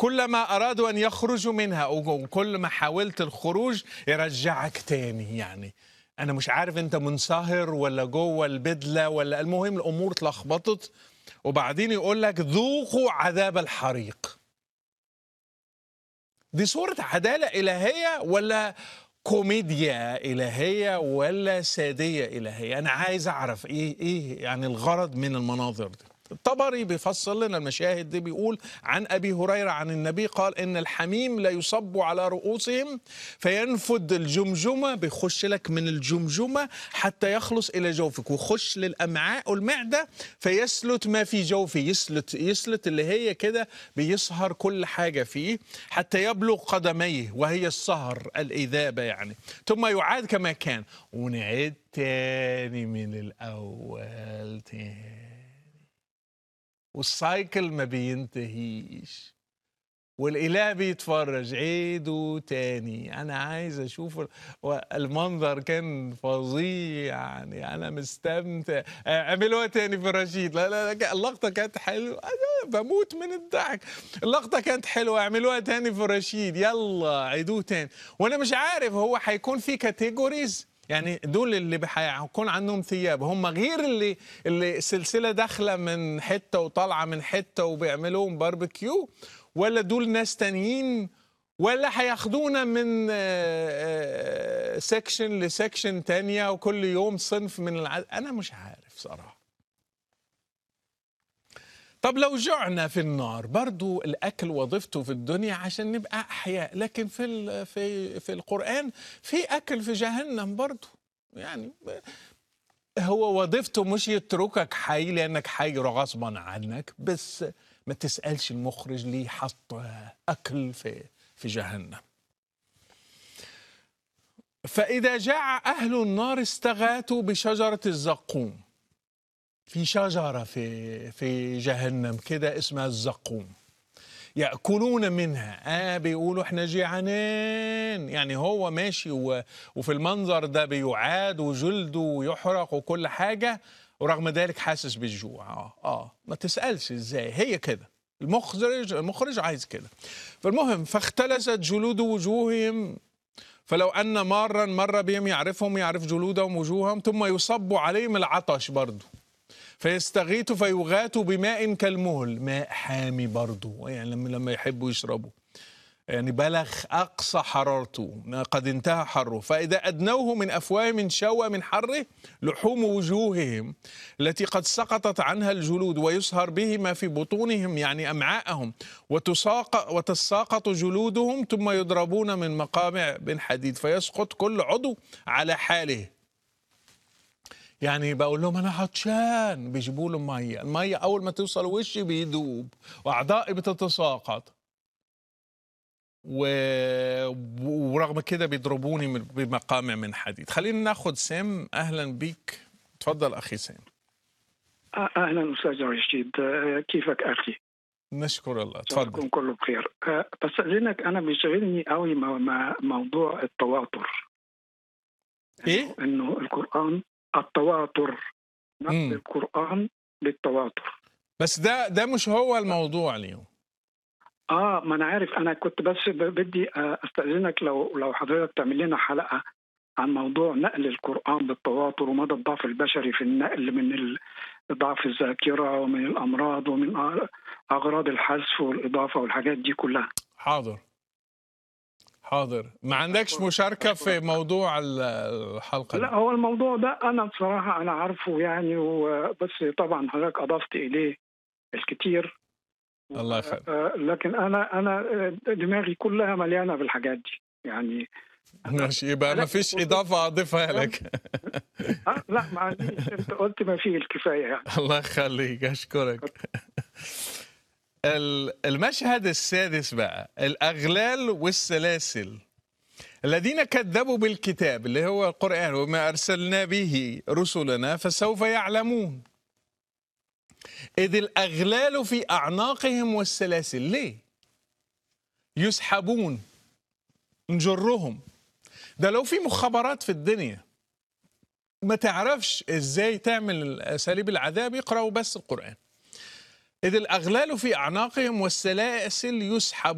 كلما أرادوا أن يخرجوا منها وكل ما حاولت الخروج يرجعك تاني يعني أنا مش عارف أنت منصهر ولا جوه البدلة ولا المهم الأمور اتلخبطت وبعدين يقول لك ذوقوا عذاب الحريق دي صورة عدالة إلهية ولا كوميديا إلهية ولا سادية إلهية أنا عايز أعرف إيه إيه يعني الغرض من المناظر دي الطبري بيفصل لنا المشاهد دي بيقول عن أبي هريرة عن النبي قال إن الحميم لا يصب على رؤوسهم فينفد الجمجمة بيخش لك من الجمجمة حتى يخلص إلى جوفك ويخش للأمعاء والمعدة فيسلت ما في جوفي يسلت يسلت اللي هي كده بيسهر كل حاجة فيه حتى يبلغ قدميه وهي السهر الإذابة يعني ثم يعاد كما كان ونعيد تاني من الأول تاني والسايكل ما بينتهيش والاله بيتفرج عيدوا تاني انا عايز اشوف المنظر كان فظيع يعني انا مستمتع اعملوها تاني في رشيد لا لا, لا اللقطه كانت حلوه انا بموت من الضحك اللقطه كانت حلوه اعملوها تاني في رشيد يلا عيدوه تاني وانا مش عارف هو هيكون في كاتيجوريز يعني دول اللي هيكون عندهم ثياب هم غير اللي اللي سلسله داخله من حته وطالعه من حته وبيعملوهم باربيكيو ولا دول ناس تانيين ولا هياخدونا من سكشن لسكشن تانية وكل يوم صنف من العدد انا مش عارف صراحه طب لو جعنا في النار برضو الأكل وظيفته في الدنيا عشان نبقى أحياء لكن في في في القرآن في أكل في جهنم برضو يعني هو وظيفته مش يتركك حي لأنك حي غصبا عنك بس ما تسألش المخرج ليه حط أكل في في جهنم فإذا جاع أهل النار استغاثوا بشجرة الزقوم في شجرة في في جهنم كده اسمها الزقوم يأكلون منها آه بيقولوا احنا جيعانين يعني هو ماشي و... وفي المنظر ده بيعاد وجلده يحرق وكل حاجة ورغم ذلك حاسس بالجوع اه اه ما تسألش ازاي هي كده المخرج المخرج عايز كده فالمهم فاختلست جلود وجوههم فلو أن مارا مر بهم يعرفهم يعرف جلودهم وجوههم ثم يصب عليهم العطش برضه فيستغيثوا فيغاتوا بماء كالمهل ماء حامي برضه يعني لما لما يحبوا يشربوا يعني بلغ أقصى حرارته قد انتهى حره فإذا أدنوه من أفواههم شوى من حره لحوم وجوههم التي قد سقطت عنها الجلود ويسهر به ما في بطونهم يعني أمعاءهم وتساق وتساقط جلودهم ثم يضربون من مقامع من حديد فيسقط كل عضو على حاله يعني بقول لهم انا عطشان بيجيبوا له ميه الميه اول ما توصل وشي بيدوب واعضائي بتتساقط و... ورغم كده بيضربوني من... بمقامع من حديد خلينا ناخد سام اهلا بيك تفضل اخي سام اهلا استاذ رشيد كيفك اخي نشكر الله تفضل يكون كله بخير بس لانك انا بيشغلني قوي موضوع التواتر ايه انه القران التواتر نقل القرآن للتواتر بس ده ده مش هو الموضوع اليوم اه ما انا عارف انا كنت بس بدي استاذنك لو لو حضرتك تعمل لنا حلقه عن موضوع نقل القرآن بالتواتر ومدى الضعف البشري في النقل من ضعف الذاكرة ومن الأمراض ومن أغراض الحذف والإضافة والحاجات دي كلها حاضر حاضر ما عندكش مشاركة في موضوع الحلقة لا هو الموضوع ده أنا بصراحة أنا عارفه يعني وبس طبعا حضرتك أضفت إليه الكثير الله يخليك لكن أنا أنا دماغي كلها مليانة بالحاجات دي يعني ماشي يبقى ما فيش إضافة أضيفها لك أه لا ما عنديش أنت قلت ما فيه الكفاية يعني الله يخليك أشكرك المشهد السادس بقى الأغلال والسلاسل الذين كذبوا بالكتاب اللي هو القرآن وما أرسلنا به رسلنا فسوف يعلمون إذ الأغلال في أعناقهم والسلاسل ليه؟ يسحبون نجرهم ده لو في مخابرات في الدنيا ما تعرفش ازاي تعمل اساليب العذاب يقرأوا بس القرآن إذ الأغلال في أعناقهم والسلاسل يسحبون